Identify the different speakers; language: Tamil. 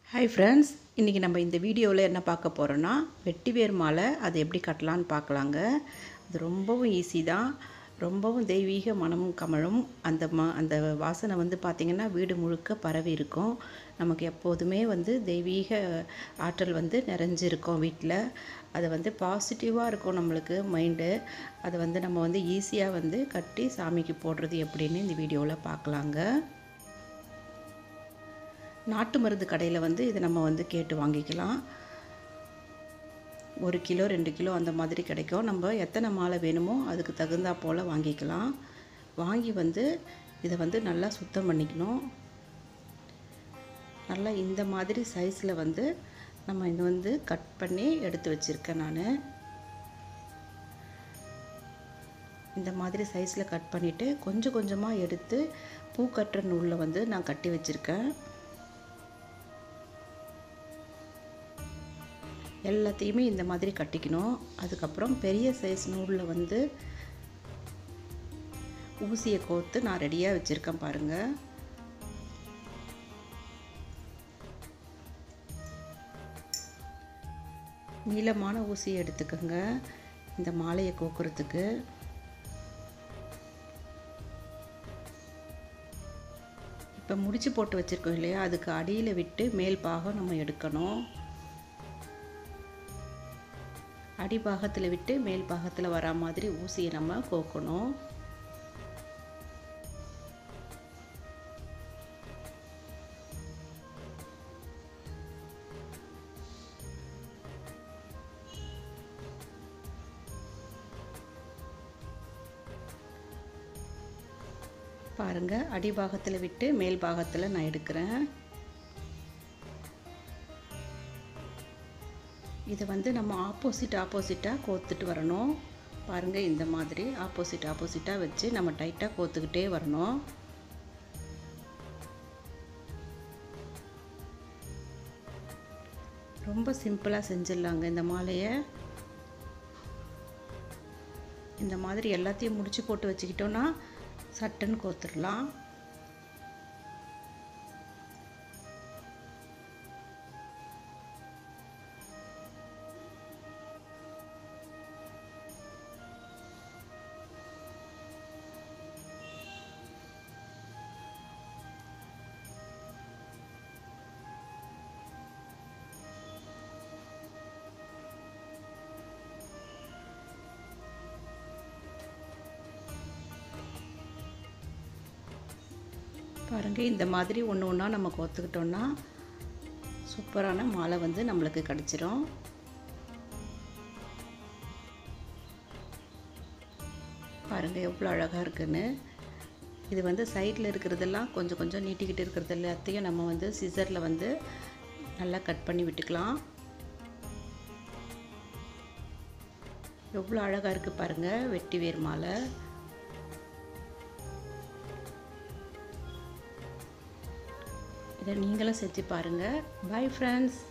Speaker 1: ஹாய் ஃப்ரெண்ட்ஸ் இன்றைக்கி நம்ம இந்த வீடியோவில் என்ன பார்க்க போகிறோன்னா வெட்டிவேர் மாலை அது எப்படி கட்டலான்னு பார்க்கலாங்க அது ரொம்பவும் ஈஸி தான் ரொம்பவும் தெய்வீக மனமும் கமழும் அந்த ம அந்த வாசனை வந்து பார்த்திங்கன்னா வீடு முழுக்க பரவி இருக்கும் நமக்கு எப்போதுமே வந்து தெய்வீக ஆற்றல் வந்து நிறைஞ்சிருக்கும் வீட்டில் அது வந்து பாசிட்டிவாக இருக்கும் நம்மளுக்கு மைண்டு அதை வந்து நம்ம வந்து ஈஸியாக வந்து கட்டி சாமிக்கு போடுறது எப்படின்னு இந்த வீடியோவில் பார்க்கலாங்க நாட்டு மருந்து கடையில் வந்து இதை நம்ம வந்து கேட்டு வாங்கிக்கலாம் ஒரு கிலோ ரெண்டு கிலோ அந்த மாதிரி கிடைக்கும் நம்ம எத்தனை மாலை வேணுமோ அதுக்கு தகுந்தா போல் வாங்கிக்கலாம் வாங்கி வந்து இதை வந்து நல்லா சுத்தம் பண்ணிக்கணும் நல்லா இந்த மாதிரி சைஸில் வந்து நம்ம இதை வந்து கட் பண்ணி எடுத்து வச்சுருக்கேன் நான் இந்த மாதிரி சைஸில் கட் பண்ணிவிட்டு கொஞ்சம் கொஞ்சமாக எடுத்து பூ கட்டுற நூலில் வந்து நான் கட்டி வச்சுருக்கேன் எல்லாத்தையுமே இந்த மாதிரி கட்டிக்கணும் அதுக்கப்புறம் பெரிய சைஸ் நூலில் வந்து ஊசியை கோர்த்து நான் ரெடியாக வச்சுருக்கேன் பாருங்கள் நீளமான ஊசியை எடுத்துக்கோங்க இந்த மாலையை கோக்குறதுக்கு இப்போ முடிச்சு போட்டு வச்சுருக்கோம் இல்லையா அதுக்கு அடியில் விட்டு மேல் பாகம் நம்ம எடுக்கணும் அடிபாகத்தில் விட்டு மேல் பாகத்தில் வரா மாதிரி ஊசியை நம்ம கோக்கணும் பாருங்கள் அடிபாகத்தில் விட்டு மேல் பாகத்தில் நான் எடுக்கிறேன் இதை வந்து நம்ம ஆப்போசிட் ஆப்போசிட்டாக கோத்துட்டு வரணும் பாருங்கள் இந்த மாதிரி ஆப்போசிட் ஆப்போசிட்டாக வச்சு நம்ம டைட்டாக கோத்துக்கிட்டே வரணும் ரொம்ப சிம்பிளாக செஞ்சிடலாங்க இந்த மாலையை இந்த மாதிரி எல்லாத்தையும் முடிச்சு போட்டு வச்சுக்கிட்டோன்னா சட்டுன்னு கோத்துடலாம் பாருங்கள் இந்த மாதிரி ஒன்று ஒன்றா நம்ம கோத்துக்கிட்டோன்னா சூப்பரான மாலை வந்து நம்மளுக்கு கிடச்சிரும் பாருங்கள் எவ்வளோ அழகாக இருக்குன்னு இது வந்து சைடில் இருக்கிறதெல்லாம் கொஞ்சம் கொஞ்சம் நீட்டிக்கிட்டு இருக்கிறது எல்லாத்தையும் நம்ம வந்து சிசரில் வந்து நல்லா கட் பண்ணி விட்டுக்கலாம் எவ்வளோ அழகாக இருக்குது பாருங்கள் வெட்டி வேர் மாலை இதை நீங்களும் செஞ்சு பாருங்கள் பாய் ஃப்ரெண்ட்ஸ்